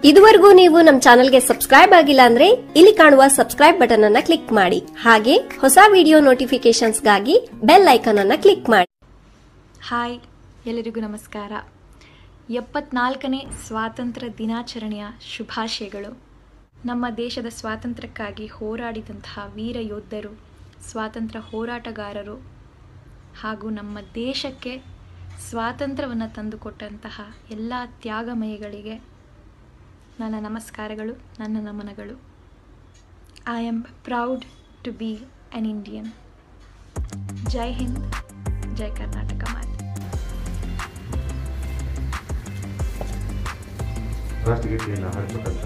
ಇದುವರೆಗೂ ನೀವು ನಮ್ಮ ಚಾನೆಲ್ಗೆ ಸಬ್ಸ್ಕ್ರೈಬ್ ಆಗಿಲ್ಲ ಅಂದ್ರೆ ಇಲ್ಲಿ ಕಾಣುವ ಸಬ್ಸ್ಕ್ರೈಬ್ ಬಟನ್ ಅನ್ನ ಕ್ಲಿಕ್ ಮಾಡಿ ಹಾಗೆ ಹೊಸ ವಿಡಿಯೋ ನೋಟಿಫಿಕೇಶನ್ಸ್ಗಾಗಿ ಬೆಲ್ ಐಕಾನ್ ಅನ್ನ ಕ್ಲಿಕ್ ಮಾಡಿ ಹಾಯ್ ಎಲ್ಲರಿಗೂ ನಮಸ್ಕಾರ ಎಪ್ಪತ್ನಾಲ್ಕನೇ ಸ್ವಾತಂತ್ರ್ಯ ದಿನಾಚರಣೆಯ ಶುಭಾಶಯಗಳು ನಮ್ಮ ದೇಶದ ಸ್ವಾತಂತ್ರ್ಯಕ್ಕಾಗಿ ಹೋರಾಡಿದಂತಹ ವೀರ ಯೋಧರು ಸ್ವಾತಂತ್ರ್ಯ ಹೋರಾಟಗಾರರು ಹಾಗೂ ನಮ್ಮ ದೇಶಕ್ಕೆ ಸ್ವಾತಂತ್ರ್ಯವನ್ನು ತಂದುಕೊಟ್ಟಂತಹ ಎಲ್ಲ ತ್ಯಾಗಮಯಿಗಳಿಗೆ ನನ್ನ ನಮಸ್ಕಾರಗಳು ನನ್ನ ನಮನಗಳು I am proud to be an Indian ಜೈ ಹಿಂದ್ ಜೈ ಕರ್ನಾಟಕ ಮಾತೆ ರಾಷ್ಟ್ರಗೀತೆಯನ್ನು ಹಾಡ್ತಕ್ಕಂಥ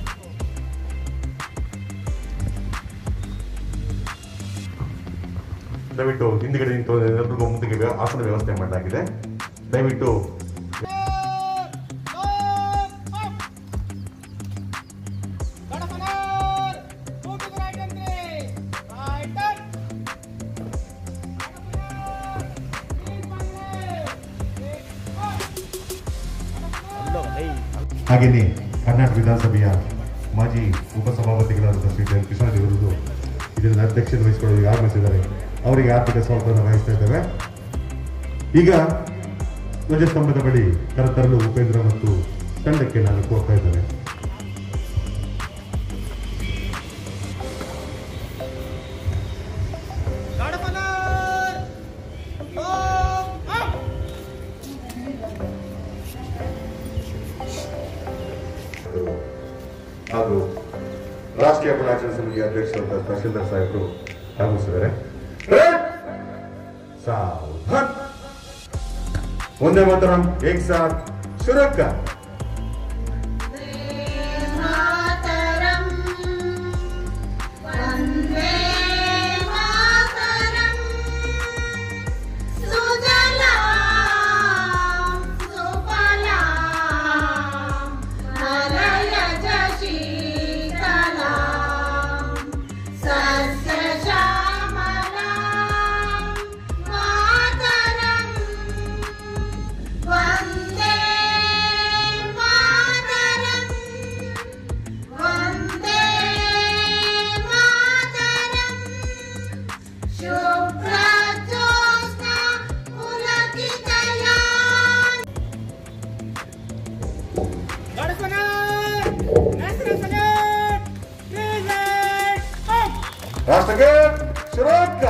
ದಯವಿಟ್ಟು ಹಿಂದ್ಗಡೆ ನಿಂತು ಎಲ್ಲರಿಗೂ ಮುಂದಿಗೆ ವ್ಯ- ಆಸನ ವ್ಯವಸ್ಥೆ ಮಾಡಲಾಗಿದೆ ದಯವಿಟ್ಟು Gadafanar! Move to the right and three. Right turn. Gadafanar! Please one left. Six, one. ಹಾಗೆಯೇ ಕರ್ನಾಟಕ ವಿಧಾನಸಭೆಯ ಮಾಜಿ ಉಪಸಭಾಪತಿಗಳಾದ ಶ್ರೀ ಜಯಂತ್ ಕಿಶೋರ್ ಅವರದು ಇದರ ಅಧ್ಯಕ್ಷತೆ ವಹಿಸಿಕೊಳ್ಳಲು ಆಗಮಿಸಿದ್ದಾರೆ ಅವರಿಗೆ ಆರ್ಥಿಕ ಸ್ವಾಗತವನ್ನು ವಹಿಸ್ತಾ ಇದ್ದೇವೆ ಈಗ ಧ್ವಜಸ್ತಂಭದ ಬಳಿ ಕರೆತರಲು ಉಪೇಂದ್ರ ಮತ್ತು ತಂಡಕ್ಕೆ ನಾನು ಕೋರ್ತಾ ಇದ್ದೇನೆ Gadafanar! Go! Up! ಹಾಗೂ ರಾಷ್ಟ್ರೀಯ ಪುಣಾಚರಣೆ ಸಮಿತಿಯ ಅಧ್ಯಕ್ಷರಾದ ತಹಶೀಲ್ದಾರ್ ಸಾಹೇಬರು ಆಗಮಿಸಿದ್ದಾರೆ ಸಾವಧಾನ್ ಒಂದೇ ಮಾತರಂ ಏಕ್ ಸಾಥ್ ಶುರಕ್ಕ मातरम् वन्दे मातरम् सुजलां सुफलां मलयज शीतलां सस्यश्यामलां मातरम् वन्दे मातरम् वन्दे मातरम् शुभ्रज्योत्स्ना पुलकितयाम् Gadafanar! National salute! Please right. Up! ರಾಷ್ಟ್ರಕ್ಕೆ ಶುರಕ್ಕ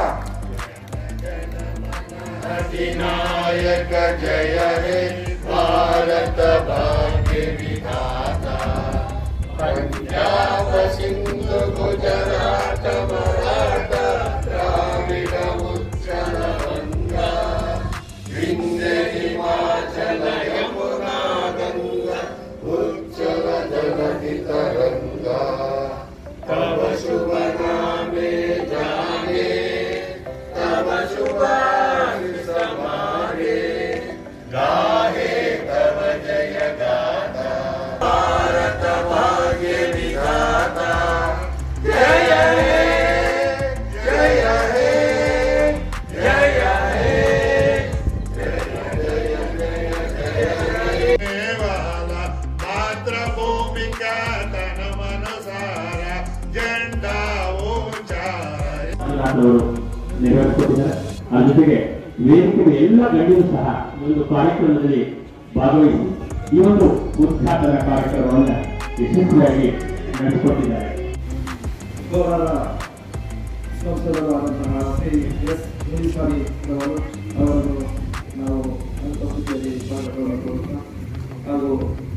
ದೇವಾಲ ಮಾತೃಭೂಮಿಕಾ ತನ ಮನಸಾರ ಜೆಂಡಾ ಊಂಚಾರ ಅವರು ನೆರವೇರಿಸಿಕೊಟ್ಟಿದ್ದಾರೆ ಅದ್ರ ಜೊತೆಗೆ ವೇದಿಕೆಯ ಎಲ್ಲ ಗಣ್ಯರು ಸಹ ಈ ಒಂದು ಕಾರ್ಯಕ್ರಮದಲ್ಲಿ ಭಾಗವಹಿಸಿ ಈ ಒಂದು ಉದ್ಘಾಟನಾ ಕಾರ್ಯಕ್ರಮವನ್ನು ಯಶಸ್ವಿಯಾಗಿ ನಡೆಸಿಕೊಟ್ಟಿದ್ದಾರೆ ಗೌರವ ಸಂಸದರಾದಂತಹ ಶ್ರೀ ಎಸ್ ಮುನಿಸ್ವಾಮಿ ಅವರು ಅವರನ್ನು ನಾವು ಸಂಸ್ಕೃತಿಯಲ್ಲಿ ಸ್ವಾಗತವನ್ನು ಕೋರುತ್ತಾ ಹಾಗೂ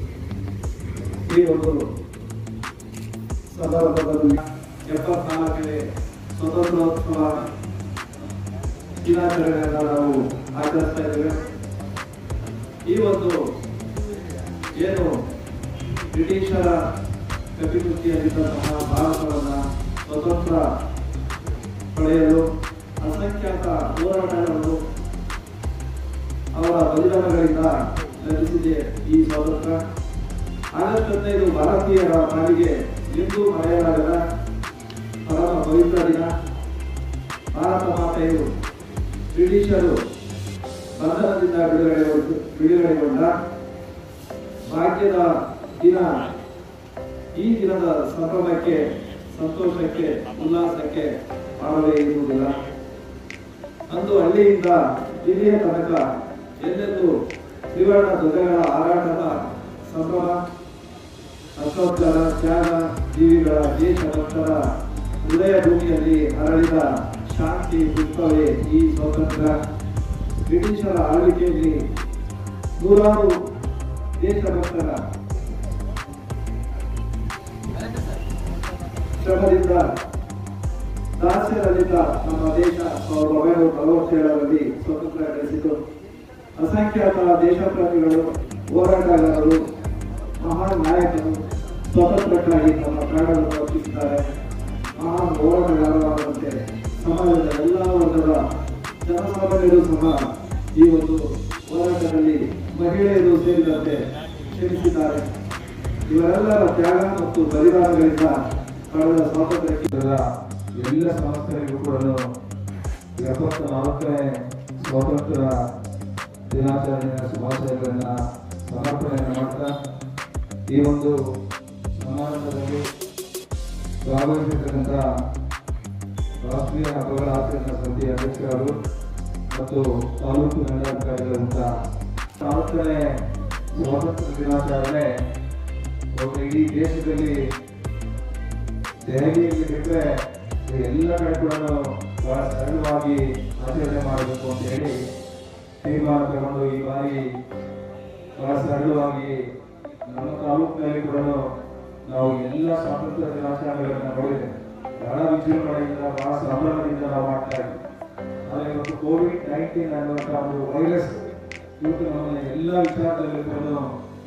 ಈ ಒಂದು ಸಂದರ್ಭದಲ್ಲಿ ಎಪ್ಪತ್ನಾಲ್ಕನೇ ಸ್ವತಂತ್ರೋತ್ಸವ ದಿನಾಚರಣೆಯನ್ನು ನಾವು ಆಚರಿಸ್ತಾ ಇದ್ದೇವೆ ಈ ಒಂದು ಏನು ಬ್ರಿಟಿಷರ ಕಪಿಮುಕ್ತಿಯಲ್ಲಿದ್ದಂತಹ ಭಾರತವನ್ನು ಸ್ವತಂತ್ರ ಪಡೆಯಲು ಅಸಂಖ್ಯಾತ ಹೋರಾಟಗಳನ್ನು ಅವರ ಬಲಿದಾನಗಳಿಂದ ಲಭಿಸಿದೆ ಈ ಸ್ವಾತಂತ್ರ್ಯ ಆಗಸ್ಟ್ ಹದಿನೈದು ಭಾರತೀಯರ ಪಾಲಿಗೆ ಎಂದೂ ಮರೆಯಲಾಗದ ಪರಮ ಪವಿತ್ರ ದಿನ ಭಾರತ ಮಾತೆಯು ಬ್ರಿಟಿಷರು ಬಂಧನದಿಂದ ಬಿಡುಗಡೆ ಬಿಡುಗಡೆಗೊಂಡ ಭಾಗ್ಯದ ದಿನ ಈ ದಿನದ ಸಂಭ್ರಮಕ್ಕೆ ಸಂತೋಷಕ್ಕೆ ಉಲ್ಲಾಸಕ್ಕೆ ಮಾಡಲೇ ಇರುವುದಿಲ್ಲ ಅಂದು ಹಳ್ಳಿಯಿಂದ ಇಲ್ಲಿಯ ತನಕ ಎಲ್ಲೆಲ್ಲೂ ತ್ರಿವರ್ಣ ಧ್ವಜಗಳ ಹಾರಾಟದ ಸಂಭ್ರಮ ಅಶೋಕರ ತ್ಯಾಗ ಜೀವಿಗಳ ದೇಶಭಕ್ತರ ಹೃದಯ ಭೂಮಿಯಲ್ಲಿ ಹರಡಿದ ಶಾಂತಿ ಪುಷ್ಪವೇ ಈ ಸ್ವಾತಂತ್ರ್ಯ ಬ್ರಿಟಿಷರ ಆಳ್ವಿಕೆಯಲ್ಲಿ ನೂರಾರು ದೇಶಭಕ್ತರ ಶ್ರಮದಿಂದ ದಾಸ್ಯರಲ್ಲಿದ್ದ ನಮ್ಮ ದೇಶ ಸಾವಿರದ ಒಂಬೈನೂರ ನಲವತ್ತೇಳರಲ್ಲಿ ಸ್ವಾತಂತ್ರ್ಯ ಗಳಿಸಿತು ಅಸಂಖ್ಯಾತ ದೇಶಪ್ರೇಮಿಗಳು ಹೋರಾಟಗಾರರು ಮಹಾನ್ ನಾಯಕರು ಸ್ವಾತಂತ್ರ್ಯಕ್ಕಾಗಿ ತಮ್ಮ ಪ್ರಾಣವನ್ನು ಅರ್ಪಿಸಿದ್ದಾರೆ ಮಹಾನ್ ಹೋರಾಟಗಾರರಾದಂತೆ ಸಮಾಜದ ಎಲ್ಲ ವರ್ಗದ ಜನಸಾಮಾನ್ಯರು ಸಹ ಈ ಒಂದು ಹೋರಾಟದಲ್ಲಿ ಮಹಿಳೆಯರು ಸೇರಿದಂತೆ ಶ್ರಮಿಸಿದ್ದಾರೆ ಇವರೆಲ್ಲರ ತ್ಯಾಗ ಮತ್ತು ಬಲಿದಾನಗಳಿಂದ ಪಡೆದ ಸ್ವಾತಂತ್ರ್ಯಕ್ಕೆ ಎಲ್ಲ ಸಂಸ್ಥೆಗಳಿಗೂ ಕೂಡ ಎಪ್ಪತ್ತ ನಾಲ್ಕನೇ ಸ್ವಾತಂತ್ರ್ಯ ದಿನಾಚರಣೆಯ ಶುಭಾಶಯಗಳನ್ನ ಸಮರ್ಪಣೆಯನ್ನು ಮಾಡ್ತಾ ಈ ಒಂದು ಸಮಾರಂಭದಲ್ಲಿ ಭಾಗವಹಿಸಿರ್ತಕ್ಕಂಥ ರಾಷ್ಟ್ರೀಯ ಹಬ್ಬಗಳ ಆಚರಣಾ ಸಮಿತಿಯ ಅಧ್ಯಕ್ಷರು ಮತ್ತು ತಾಲೂಕು ದಂಡಾಧಿಕಾರಿಗಳಂತ ನಾಲ್ಕನೇ ಸ್ವಾತಂತ್ರ್ಯ ದಿನಾಚರಣೆ ಬಹುತೇಕ ಇಡೀ ದೇಶದಲ್ಲಿ ದೆಹಲಿಯಲ್ಲಿ ಬಿಟ್ಟರೆ ಎಲ್ಲ ಕಡೆ ಕೂಡ ಬಹಳ ಸರಳವಾಗಿ ಆಚರಣೆ ಮಾಡಬೇಕು ಅಂತ ಹೇಳಿ ತೀರ್ಮಾನ ತಗೊಂಡು ಈ ಬಾರಿ ಬಹಳ ಸರಳವಾಗಿ ನಮ್ಮ ತಾಲೂಕಿನಲ್ಲಿ ಕೂಡ ನಾವು ಎಲ್ಲ ಸ್ವಾತಂತ್ರ್ಯ ದಿನಾಚರಣೆಗಳನ್ನ ನೋಡಿದ್ದೇವೆ ಬಹಳ ವಿಜೃಂಭಣೆಯಿಂದ ಬಹಳ ಸಂಭ್ರಮದಿಂದ ನಾವು ಮಾಡ್ತಾ ಇದ್ದೀವಿ ಆದರೆ ಇವತ್ತು ಕೋವಿಡ್ ನೈನ್ಟೀನ್ ಅನ್ನುವಂಥ ಒಂದು ವೈರಸ್ ಇವತ್ತು ನಮ್ಮ ಎಲ್ಲ ವಿಚಾರದಲ್ಲಿ ಕೂಡ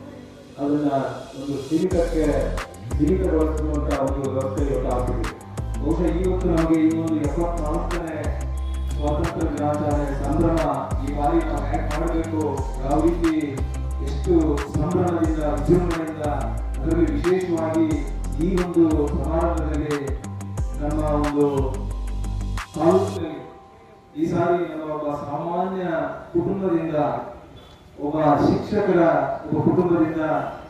ಅದನ್ನ ಒಂದು ಸೀಮಿತಕ್ಕೆ ಸೀಮಿತಗೊಳಿಸುವಂತ ಒಂದು ವ್ಯವಸ್ಥೆ ಇವತ್ತು ಆಗಿದೆ ಬಹುಶಃ ಇವತ್ತು ನಮಗೆ ಈ ಒಂದು ಎಪ್ಪತ್ನಾಲ್ಕನೇ ಸ್ವಾತಂತ್ರ್ಯ ದಿನಾಚರಣೆ ಸಂಭ್ರಮ ಈ ಬಾರಿ ನಾವು ಹ್ಯಾಕ್ ಮಾಡಬೇಕು ಯಾವ ರೀತಿ ಎಷ್ಟು ಸಂಭ್ರಮದಿಂದ ವಿಜೃಂಭಣೆಯಿಂದ ಅದರಲ್ಲಿ ವಿಶೇಷವಾಗಿ ಈ ಒಂದು ಸಮಾರಂಭದಲ್ಲಿ ನಮ್ಮ ಒಂದು ತಾಲೂಕಿನಲ್ಲಿ ಈ ಸಾರಿ ನಮ್ಮ ಒಬ್ಬ ಸಾಮಾನ್ಯ ಕುಟುಂಬದಿಂದ ಒಬ್ಬ ಶಿಕ್ಷಕರ ಒಬ್ಬ ಕುಟುಂಬದಿಂದ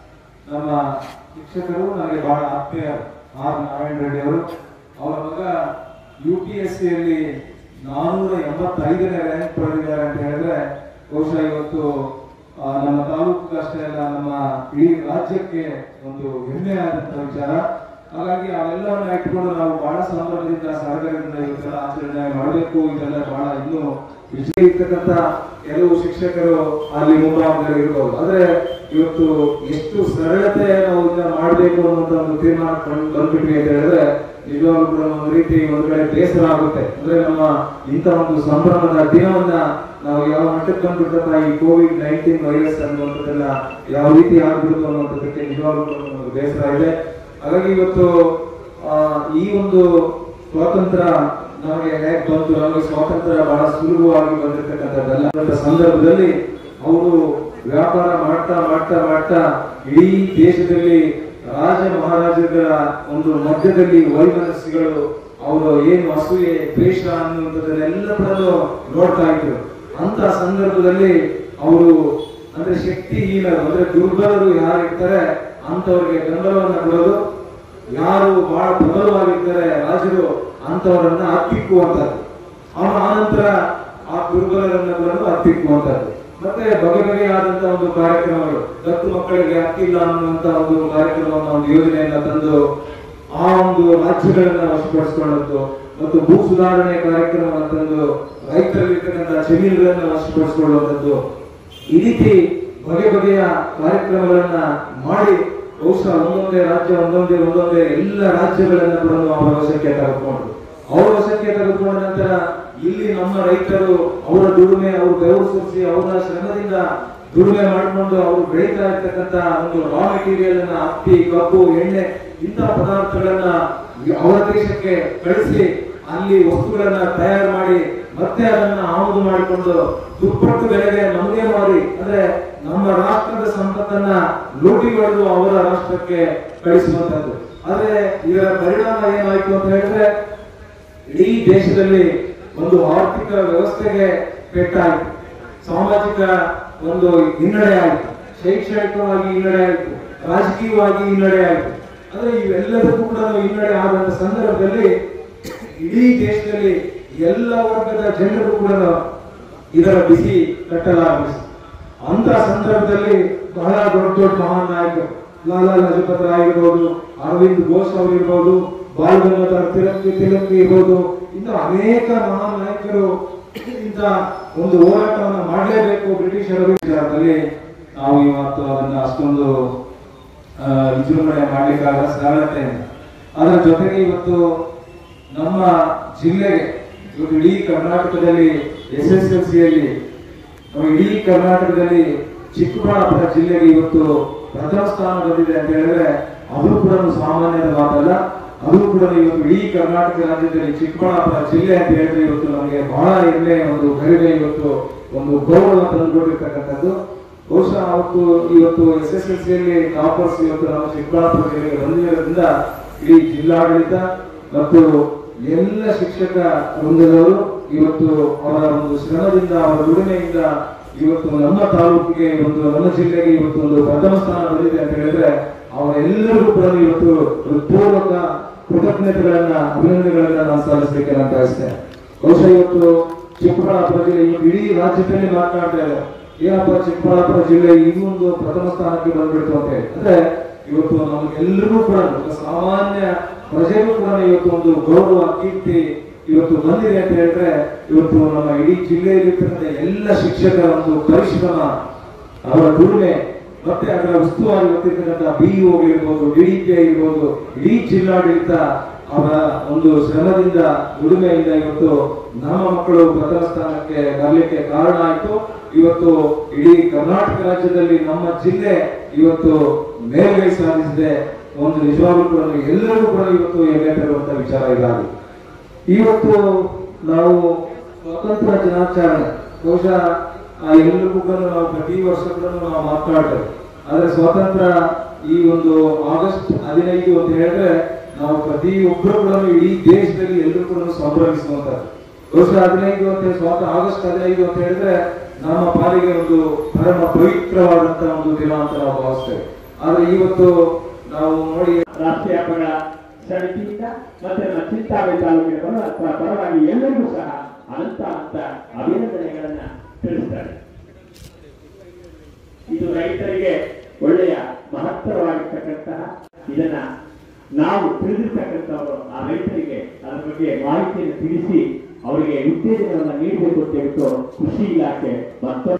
ನಮ್ಮ ಶಿಕ್ಷಕರು ನನಗೆ ಬಹಳ ಆತ್ಮೀಯ ಆರ್ ನಾರಾಯಣ ರೆಡ್ಡಿ ಅವರು ಅವರ ಮಗ ಯು ಪಿ ಎಸ್ ಸಿಯಲ್ಲಿ ನಾನೂರ ಎಂಬತ್ತೈದನೇ ರ್ಯಾಂಕ್ ಪಡೆದಿದ್ದಾರೆ ಅಂತ ಹೇಳಿದ್ರೆ ಬಹುಶಃ ಇವತ್ತು ಆ, ನಮ್ಮ ತಾಲೂಕು ಅಷ್ಟೇ ಅಲ್ಲ ನಮ್ಮ ಇಡೀ ರಾಜ್ಯಕ್ಕೆ ಒಂದು ಹೆಮ್ಮೆ ಆದಂತ ವಿಚಾರ ಹಾಗಾಗಿ ಅವೆಲ್ಲವನ್ನ ಇಟ್ಕೊಂಡು ನಾವು ಬಹಳ ಸಂಭ್ರಮದಿಂದ ಸಡಗರದಿಂದ ಇವತ್ತೆಲ್ಲ ಆಚರಣೆ ಮಾಡಬೇಕು ಇದೆಲ್ಲ ಬಹಳ ಇನ್ನೂ ವಿಜಯ ಇರ್ತಕ್ಕಂಥ ಕೆಲವು ಶಿಕ್ಷಕರು ಅಲ್ಲಿ ಮುಂಭಾಗದಲ್ಲಿ ಇರ್ಬೋದು ಆದ್ರೆ ಇವತ್ತು ಎಷ್ಟು ಸರಳತೆ ನಾವು ಇದನ್ನ ಮಾಡಬೇಕು ಅನ್ನುವಂತ ಒಂದು ತೀರ್ಮಾನ ಕೊಂಡು ಬಂದ್ಬಿಟ್ವಿ ಅಂತ ಹೇಳಿದ್ರೆ ನಿಜವಾಗ್ಲೂ ಕೂಡ ಒಂದು ರೀತಿ ಒಂದು ಕಡೆ ಬೇಸರ ಆಗುತ್ತೆ ಅಂದ್ರೆ ನಮ್ಮ ಇಂಥ ಒಂದು ಸಂಭ್ರಮದ ದಿನವನ್ನ ನಾವು ಯಾವ ಮಟ್ಟಕ್ಕೆ ಬಂದ್ಬಿಟ್ಟಪ್ಪ ಈ ಕೋವಿಡ್ ನೈನ್ಟೀನ್ ವೈರಸ್ ಅನ್ನುವಂಥದ್ದೆಲ್ಲ ಯಾವ ರೀತಿ ಆಗ್ಬಿಡ್ತು ಅನ್ನುವಂಥದ್ದಕ್ಕೆ ನಿಜವಾಗ್ಲೂ ಕೂಡ ಒಂದು ಬೇಸರ ಇದೆ ಹಾಗಾಗಿ ಇವತ್ತು ಆ, ಈ ಒಂದು ಸ್ವಾತಂತ್ರ್ಯ ನಮಗೆ ಹೇಗೆ ಬಂತು ನಮಗೆ ಸ್ವಾತಂತ್ರ್ಯ ಬಹಳ ಸುಲಭವಾಗಿ ಬಂದಿರತಕ್ಕಂಥದ್ದಲ್ಲ ಅಂತ ಸಂದರ್ಭದಲ್ಲಿ ಅವರು ವ್ಯಾಪಾರ ಮಾಡ್ತಾ ಮಾಡ್ತಾ ಮಾಡ್ತಾ ಇಡೀ ದೇಶದಲ್ಲಿ ರಾಜ ಮಹಾರಾಜರ ಒಂದು ಮಧ್ಯದಲ್ಲಿ ವೈಮನಸ್ಸುಗಳು ಅವರು ಏನು ಅಸೂಯೆ ದ್ವೇಷ ಅನ್ನುವಂಥದ್ದನ್ನೆಲ್ಲ ಕೂಡ ನೋಡ್ತಾ ಇದ್ರು ಅಂತ ಸಂದರ್ಭದಲ್ಲಿ ಅವರು ಅಂದ್ರೆ ಶಕ್ತಿಹೀನರು ಅಂದ್ರೆ ದುರ್ಬಲರು ಯಾರು ಇರ್ತಾರೆ ಅಂತವ್ರಿಗೆ ಬೆಂಬಲವನ್ನ ಕೊಡೋದು ಯಾರು ಬಹಳ ಪ್ರಬಲವಾಗಿರ್ತಾರೆ ರಾಜರು ಅಂತವರನ್ನ ಹತ್ತಿಕ್ಕುವಂತದ್ದು ಅವನ ಆನಂತರ ಆ ದುರ್ಬಲರನ್ನ ಬರಲು ಹತ್ತಿಕ್ಕುವಂತದ್ದು ಮತ್ತೆ ಬಗೆ ಬಗೆಯಾದಂತ ಒಂದು ಕಾರ್ಯಕ್ರಮಗಳು ದತ್ತು ಮಕ್ಕಳಿಗೆ ಹಕ್ಕಿಲ್ಲ ಅನ್ನುವಂತ ಒಂದು ಕಾರ್ಯಕ್ರಮವನ್ನು ಒಂದು ಯೋಜನೆಯನ್ನ ತಂದು ಆ ಒಂದು ರಾಜ್ಯಗಳನ್ನ ವಶಪಡಿಸಿಕೊಳ್ಳದ್ದು ಮತ್ತು ಭೂ ಸುಧಾರಣೆ ಕಾರ್ಯಕ್ರಮವನ್ನು ತಂದು ರೈತರಲ್ಲಿರ್ತಕ್ಕಂಥ ಜಮೀನುಗಳನ್ನ ವಶಪಡಿಸಿಕೊಳ್ಳುವಂಥದ್ದು ಈ ರೀತಿ ಬಗೆ ಬಗೆಯ ಕಾರ್ಯಕ್ರಮಗಳನ್ನ ಮಾಡಿ ಬಹುಶಃ ಒಂದೊಂದೇ ರಾಜ್ಯ ಒಂದೊಂದೇ ಒಂದೊಂದೇ ಎಲ್ಲ ರಾಜ್ಯಗಳನ್ನ ಕೂಡ ಅವರ ವಶಕ್ಕೆ ತೆಗೆದುಕೊಂಡ್ರು ಅವರ ವಶಕ್ಕೆ ತೆಗೆದುಕೊಂಡ ನಂತರ ಇಲ್ಲಿ ನಮ್ಮ ರೈತರು ಅವರ ದುಡಿಮೆ ಅವರು ಬೆವರು ಸುರಿಸಿ ಅವರ ಶ್ರಮದಿಂದ ದುಡಿಮೆ ಮಾಡಿಕೊಂಡು ಅವರು ಬೆಳೀತಾ ಇರ್ತಕ್ಕಂಥ ಒಂದು ರಾ ಮೆಟೀರಿಯಲ್ ಅನ್ನ ಹತ್ತಿ ಕಬ್ಬು ಎಣ್ಣೆ ಇಂತಹ ಪದಾರ್ಥಗಳನ್ನ ಅವರ ದೇಶಕ್ಕೆ ಕಳಿಸಿ ಅಲ್ಲಿ ವಸ್ತುಗಳನ್ನ ತಯಾರು ಮಾಡಿ ಮತ್ತೆ ಅದನ್ನ ಆಮದು ಮಾಡಿಕೊಂಡು ದುಪ್ಪಟ್ಟು ಬೆಲೆಗೆ ನಮಗೆ ಮಾರಿ ಅಂದ್ರೆ ನಮ್ಮ ರಾಷ್ಟ್ರದ ಸಂಪತ್ತನ್ನ ಲೂಟಿ ಹೊಡೆದು ಅವರ ರಾಷ್ಟ್ರಕ್ಕೆ ಕಳಿಸುವಂತದ್ದು ಆದ್ರೆ ಇದರ ಪರಿಣಾಮ ಏನಾಯ್ತು ಅಂತ ಹೇಳಿದ್ರೆ ಇಡೀ ದೇಶದಲ್ಲಿ ಒಂದು ಆರ್ಥಿಕ ವ್ಯವಸ್ಥೆಗೆ ಪೆಟ್ಟಾಯಿತು ಸಾಮಾಜಿಕ ಒಂದು ಹಿನ್ನಡೆ ಆಯಿತು ಶೈಕ್ಷಣಿಕವಾಗಿ ಹಿನ್ನಡೆ ಆಯಿತು ರಾಜಕೀಯವಾಗಿ ಹಿನ್ನಡೆ ಆಯಿತು ಅಂದ್ರೆ ಇವೆಲ್ಲದಕ್ಕೂ ಕೂಡ ಹಿನ್ನಡೆ ಆದಂತ ಸಂದರ್ಭದಲ್ಲಿ ಇಡೀ ದೇಶದಲ್ಲಿ ಎಲ್ಲ ವರ್ಗದ ಜನರು ಕೂಡ ಇದರ ಬಿಸಿ ಕಟ್ಟಲಾರಂಭಿಸಿ ಅಂತ ಸಂದರ್ಭದಲ್ಲಿ ಬಹಳ ದೊಡ್ಡ ದೊಡ್ಡ ಮಹಾನ್ ನಾಯಕರು ಲಾಲಾ ಲಜಪತ್ ರಾಯ್ ಇರ್ಬೋದು ಅರವಿಂದ್ ಘೋಷ್ ಅವರು ಇರ್ಬೋದು ಬಾಲ್ ಗಂಗಾಧರ್ ತಿಲಕ್ ತಿಲಕ್ ಇರ್ಬೋದು ಇನ್ನು ಅನೇಕ ಮಹಾನ್ ನಾಯಕರು ಇಂಥ ಒಂದು ಹೋರಾಟವನ್ನು ಮಾಡಲೇಬೇಕು ಬ್ರಿಟಿಷರ ವಿಚಾರದಲ್ಲಿ ನಾವು ಇವತ್ತು ಅದನ್ನ ಅಷ್ಟೊಂದು ಆ, ವಿಜೃಂಭಣೆ ಮಾಡ್ಲಿಕ್ಕಾಗ ಸರಳತೆ ಇಲ್ಲ. ಅದರ ಜೊತೆಗೆ ಇವತ್ತು ನಮ್ಮ ಜಿಲ್ಲೆಗೆ ಇವತ್ತು ಇಡೀ ಕರ್ನಾಟಕದಲ್ಲಿ ಎಸ್ ಎಸ್ ಎಲ್ ಸಿಯಲ್ಲಿ ನಮ್ಮ ಇಡೀ ಕರ್ನಾಟಕದಲ್ಲಿ ಚಿಕ್ಕಬಳ್ಳಾಪುರ ಜಿಲ್ಲೆಗೆ ಇವತ್ತು ಪ್ರಥಮ ಸ್ಥಾನ ಬಂದಿದೆ ಅಂತ ಹೇಳಿದ್ರೆ ಅದು ಕೂಡ ಒಂದು ಸಾಮಾನ್ಯದ ಮಾತಲ್ಲ ಅದು ಕೂಡ ಇವತ್ತು ಇಡೀ ಕರ್ನಾಟಕ ರಾಜ್ಯದಲ್ಲಿ ಚಿಕ್ಕಬಳ್ಳಾಪುರ ಜಿಲ್ಲೆ ಅಂತ ಹೇಳಿದ್ರೆ ಇವತ್ತು ನಮಗೆ ಬಹಳ ಹೆಮ್ಮೆ ಒಂದು ಗರಿಮೆ ಇವತ್ತು ಒಂದು ಗೌರವ ತಂದುಕೊಟ್ಟಿರ್ತಕ್ಕಂಥದ್ದು ಬಹುಶಃ ಅವತ್ತು ಇವತ್ತು ಎಸ್ ಎಸ್ ಎಲ್ ಸಿಯಲ್ಲಿ ಟಾಪರ್ಸ್ ಇವತ್ತು ನಮ್ಮ ಚಿಕ್ಕಬಳ್ಳಾಪುರ ಜಿಲ್ಲೆಗೆ ಬಂದಿರೋದ್ರಿಂದ ಇಡೀ ಜಿಲ್ಲಾಡಳಿತ ಮತ್ತು ಎಲ್ಲ ಶಿಕ್ಷಕ ವೃಂದದವರು ಇವತ್ತು ಅವರ ಒಂದು ಶ್ರಮದಿಂದ ಅವರ ದುಡಿಮೆಯಿಂದ ಇವತ್ತು ನಮ್ಮ ತಾಲೂಕಿಗೆ ಒಂದು ನಮ್ಮ ಜಿಲ್ಲೆಗೆ ಇವತ್ತು ಒಂದು ಪ್ರಥಮ ಸ್ಥಾನ ಬಂದಿದೆ ಅಂತ ಹೇಳಿದ್ರೆ ಅವರೆಲ್ಲರಿಗೂ ಕೂಡ ಇವತ್ತು ಹೃತ್ಪೂರ್ವಕ ಕೃತಜ್ಞತೆಗಳನ್ನ ಅಭಿನಂದನೆಗಳನ್ನ ನಾನು ಸಲ್ಲಿಸಲಿಕ್ಕೆ ನಾನು ಬಯಸ್ತೇನೆ ಬಹುಶಃ ಇವತ್ತು ಚಿಕ್ಕಬಳ್ಳಾಪುರ ಜಿಲ್ಲೆ ಈ ಇಡೀ ರಾಜ್ಯದಲ್ಲಿ ಮಾತನಾಡ್ತಾ ಇದೆ ಏನಪ್ಪ ಚಿಕ್ಕಬಳ್ಳಾಪುರ ಜಿಲ್ಲೆ ಇನ್ನೊಂದು ಪ್ರಥಮ ಸ್ಥಾನಕ್ಕೆ ಬಂದ್ಬಿಡ್ತು ಅಂತ ಹೇಳಿ ಅಂದ್ರೆ ಇವತ್ತು ನಮಗೆಲ್ಲರಿಗೂ ಕೂಡ ಒಬ್ಬ ಸಾಮಾನ್ಯ ಪ್ರಜೆಗೂ ಕೂಡ ಇವತ್ತು ಒಂದು ಗೌರವ ಕೀರ್ತಿ ಇವತ್ತು ಬಂದಿದೆ ಅಂತ ಹೇಳಿದ್ರೆ ಇವತ್ತು ನಮ್ಮ ಇಡೀ ಜಿಲ್ಲೆಯಲ್ಲಿರ್ತಕ್ಕಂಥ ಎಲ್ಲ ಶಿಕ್ಷಕರ ಒಂದು ಪರಿಶ್ರಮ ಅವರ ದುಡಿಮೆ ಮತ್ತೆ ಅದರ ಉಸ್ತುವಾರಿ ಹೊತ್ತಿರ್ತಕ್ಕಂಥ ಬಿಇಒ ಇರ್ಬೋದು ಡಿಡಿಪಿ ಇರ್ಬೋದು ಇಡೀ ಜಿಲ್ಲಾಡಳಿತ ಅವರ ಒಂದು ಶ್ರಮದಿಂದ ದುಡಿಮೆಯಿಂದ ಇವತ್ತು ನಮ್ಮ ಮಕ್ಕಳು ಪ್ರಥಮ ಸ್ಥಾನಕ್ಕೆ ಬರಲಿಕ್ಕೆ ಕಾರಣ ಆಯಿತು ಇವತ್ತು ಇಡೀ ಕರ್ನಾಟಕ ರಾಜ್ಯದಲ್ಲಿ ನಮ್ಮ ಜಿಲ್ಲೆ ಇವತ್ತು ಮೇಲ್ಗೈ ಸಾಧಿಸಿದೆ ಒಂದು ನಿಜವಾಗ್ಲೂ ಕೂಡ ಎಲ್ಲರಿಗೂ ಕೂಡ ಇವತ್ತು ಹೆಮ್ಮೆ ತರುವಂತ ವಿಚಾರ ಇದಾಗಿದೆ ಇವತ್ತು ನಾವು ಸ್ವಾತಂತ್ರ್ಯ ದಿನಾಚರಣೆ ಬಹುಶಃ ಆ ಎಲ್ಲರಿಗೂ ಕೂಡ ನಾವು ಪ್ರತಿ ವರ್ಷ ಕೂಡ ನಾವು ಮಾತನಾಡ್ತೇವೆ ಆದ್ರೆ ಸ್ವಾತಂತ್ರ್ಯ ಈ ಒಂದು ಆಗಸ್ಟ್ ಹದಿನೈದು ಅಂತ ಹೇಳಿದ್ರೆ ನಾವು ಪ್ರತಿ ಒಬ್ಬರು ಕೂಡ ಇಡೀ ದೇಶದಲ್ಲಿ ಎಲ್ಲರೂ ಕೂಡ ಸಂಭ್ರಮಿಸುವಂತದ್ದು ಬಹುಶಃ ಹದಿನೈದು ಅಂತ ಹೇಳಿ ಸ್ವಾತ ಆಗಸ್ಟ್ ಹದಿನೈದು ಅಂತ ಹೇಳಿದ್ರೆ ನಮ್ಮ ಪಾಲಿಗೆ ಒಂದು ಪರಮ ಪವಿತ್ರವಾದಂತ ಒಂದು ದಿನ ಅಂತ ನಾವು ಭಾವಿಸ್ತೇವೆ ಆದ್ರೆ ಇವತ್ತು ನಾವು ನೋಡಿ ರಾಷ್ಟ್ರೀಯ ಹಬ್ಬಗಳ ಸಮಿತಿಯಿಂದ ಮತ್ತೆ ನಮ್ಮ ಚಿಂತಾಮಣಿ ತಾಲೂಕಿನ ಪರ ಪರವಾಗಿ ಎಲ್ಲರಿಗೂ ಸಹ ಅನಂತ ಅನಂತ ಅಭಿನಂದನೆಗಳನ್ನ ತಿಳಿಸ್ತಾರೆ ಇದು ರೈತರಿಗೆ ಒಳ್ಳೆಯ ಮಹತ್ತರವಾಗಿರ್ತಕ್ಕಂತಹ ಇದನ್ನ ನಾವು ತಿಳಿದಿರ್ತಕ್ಕಂಥವರು ಆ ರೈತರಿಗೆ ಅದರ ಬಗ್ಗೆ ಮಾಹಿತಿಯನ್ನು ತಿಳಿಸಿ ಅವರಿಗೆ ಉತ್ತೇಜನವನ್ನು ನೀಡಬೇಕು ಅಂತ ಹೇಳ್ಬಿಟ್ಟು ಕೃಷಿ ಇಲಾಖೆ ಮತ್ತೊಂದು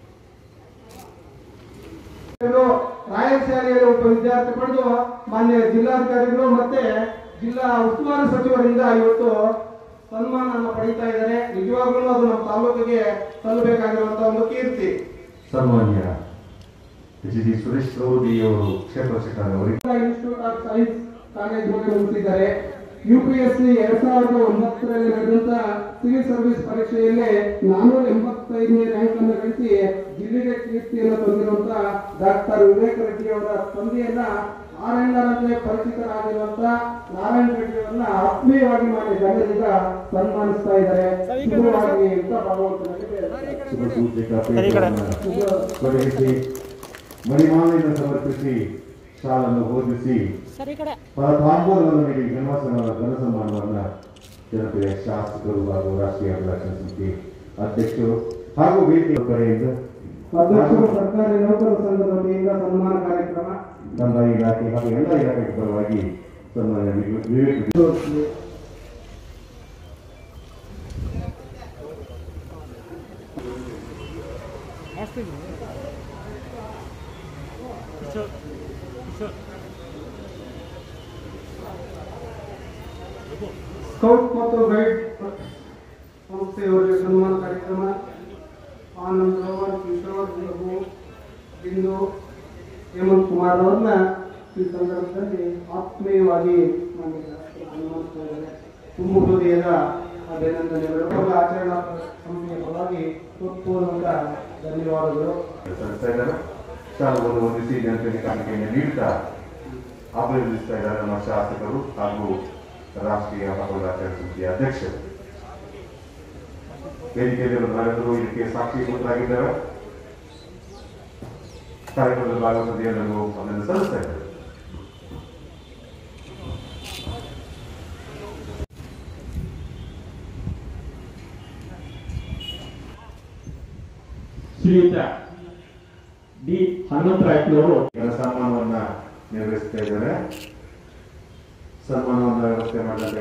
ಇವರು ರಾಯಲ್ ಶಾಲೆಯಲ್ಲಿ ಒಬ್ಬ ವಿದ್ಯಾರ್ಥಿ ಪಡೆದು ಮಾನ್ಯ ಜಿಲ್ಲಾಧಿಕಾರಿಗಳು ಮತ್ತೆ ಜಿಲ್ಲಾ ಉಸ್ತುವಾರಿ ಸಚಿವರಿಂದ ಇವತ್ತು ಸನ್ಮಾನವನ್ನು ಪಡೀತಾ ಇದ್ದಾರೆ ನಿಜವಾಗ್ಲೂ ಅದು ನಮ್ಮ ತಾಲೂಕಿಗೆ ಸಲ್ಲಬೇಕಾಗಿರುವಂತಹ ಒಂದು ಕೀರ್ತಿ ಸನ್ಮಾನ್ಯ ಎಚ್ ಡಿ ಸುರೇಶ್ ಪ್ರೌಢಿ ಅವರು ಕ್ಷೇತ್ರ ಶಿಕ್ಷಣದವರಿಗೆ ಇನ್ಸ್ಟಿಟ್ಯೂಟ್ ಆಫ್ ಸೈನ್ಸ್ ಕಾಲೇಜ್ ಮುಗಿಸಿದ್ದಾರೆ ಯು ಪಿ ಎಸ್ ಸಿ ಎರಡ್ ಸಾವಿರದ ಒಂಬತ್ತರಲ್ಲಿ ನಡೆದಂತ ಸಿವಿಲ್ ಸರ್ವಿಸ್ ಪರೀಕ್ಷೆಯಲ್ಲಿ ನಾನೂರ ಎಂಬತ್ತೈದನೇ ರ್ಯಾಂಕ್ ಅನ್ನು ಗಳಿಸಿ ಜಿಲ್ಲೆಗೆ ಕೀರ್ತಿಯನ್ನು ತಂದಿರುವಂತ ಡಾಕ್ಟರ್ ವಿವೇಕ್ ರೆಡ್ಡಿ ಅವರ ತಂದೆಯನ್ನ ನಾರಾಯಣರಂತೆ ಪರಿಚಿತರಾಗಿರುವಂತ ನಾರಾಯಣ ರೆಡ್ಡಿ ಅವರನ್ನ ಆತ್ಮೀಯವಾಗಿ ಮಾಡಿ ಜನರೀಗ ಸನ್ಮಾನಿಸ್ತಾ ಇದ್ದಾರೆ ಶುಭವಾಗಿ ಅಂತ ಭಗವಂತನಿಗೆ ಶುಭ ಸೂಚಕ ಪೇಟೆಯನ್ನು ತೊಡಗಿಸಿ ಮಣಿಮಾಲೆಯನ್ನು ಸಮರ್ಪಿಸಿ ಶಾಲನ್ನು ಬೋಧಿಸಿ ತಾಂಬೂಲವನ್ನು ನೀಡಿ ಘನಸಮ ಘನ ಸನ್ಮಾನವನ್ನ ಜನಪ್ರಿಯ ಶಾಸಕರು ಹಾಗೂ ರಾಷ್ಟ್ರೀಯ ಅಭಿಲಾಷಣ ಸಮಿತಿ ಅಧ್ಯಕ್ಷರು ಹಾಗೂ ವೇದಿಕೆ ಕಡೆಯಿಂದ ಅಧ್ಯಕ್ಷರು ಸರ್ಕಾರಿ ನೌಕರರ ಸಂಘದ ವತಿಯಿಂದ ಸನ್ಮಾನ ಕಾರ್ಯಕ್ರಮ ಕಂದಾಯ ಇಲಾಖೆ ಹಾಗೂ ಎಲ್ಲ ಇಲಾಖೆಗಳ ಪರವಾಗಿ ಸನ್ಮಾನ್ಯ ವಿವೇಕ್ ಸ್ಕೌಟ್ ಮತ್ತು ಗೈಡ್ ಸಂಸ್ಥೆಯವರಿಗೆ ಸನ್ಮಾನ ಕಾರ್ಯಕ್ರಮ ಆನಂದ್ ರೋಹನ್ ಕಿಶೋರ್ ರಘು ಬಿಂದು ಹೇಮಂತ್ ಕುಮಾರ್ ಅವ್ರನ್ನ ಈ ಸಂದರ್ಭದಲ್ಲಿ ಆತ್ಮೀಯವಾಗಿ ನಮಗೆ ಸನ್ಮಾನಿಸ್ತಾ ಇದ್ದಾರೆ ತುಂಬ ಹೃದಯದ ಅಭಿನಂದನೆಗಳು ಹಾಗೂ ಆಚರಣಾ ಸಮಿತಿಯ ಪರವಾಗಿ ಹೃತ್ಪೂರ್ವಕ ಧನ್ಯವಾದಗಳು ಸಲ್ಲಿಸ್ತಾ ಇದ್ದಾರೆ ಶಾಲೆಗಳನ್ನು ಹೊಂದಿಸಿ ಜನತೆಗೆ ಕಾಣಿಕೆಯನ್ನು ನೀಡುತ್ತಾ ಅಭಿನಂದಿಸ್ತಾ ಇದ್ದಾರೆ ನಮ್ಮ ಶಾಸಕರು ಹಾಗೂ ರಾಷ್ಟ್ರೀಯ ಹಬ್ಬಗಳ ಸಮಿತಿಯ ಅಧ್ಯಕ್ಷರು ವೇದಿಕೆಯಲ್ಲಿ ನಾಯಕರು ಇದಕ್ಕೆ ಸಾಕ್ಷೀಭೂತರಾಗಿದ್ದಾರೆ ಕಾರ್ಯಕ್ರಮದಲ್ಲಿ ಭಾಗವಹಿಸಿದ ಎಲ್ಲರಿಗೂ ಅಭಿನಂದನೆ ಸಲ್ಲಿಸ್ತಾ ಇದ್ದಾರೆ ಶ್ರೀಯುತ ಡಿ ಹನುಮಂತರಾಯ್ನವರು ಇವರ ಸನ್ಮಾನವನ್ನ ನಿರ್ವಹಿಸ್ತಾ ಇದ್ದಾರೆ ಸನ್ಮಾನವನ್ನ ವ್ಯವಸ್ಥೆ ಮಾಡಲಾಗಿದೆ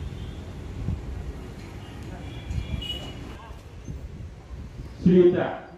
ಶ್ರೀಯುತ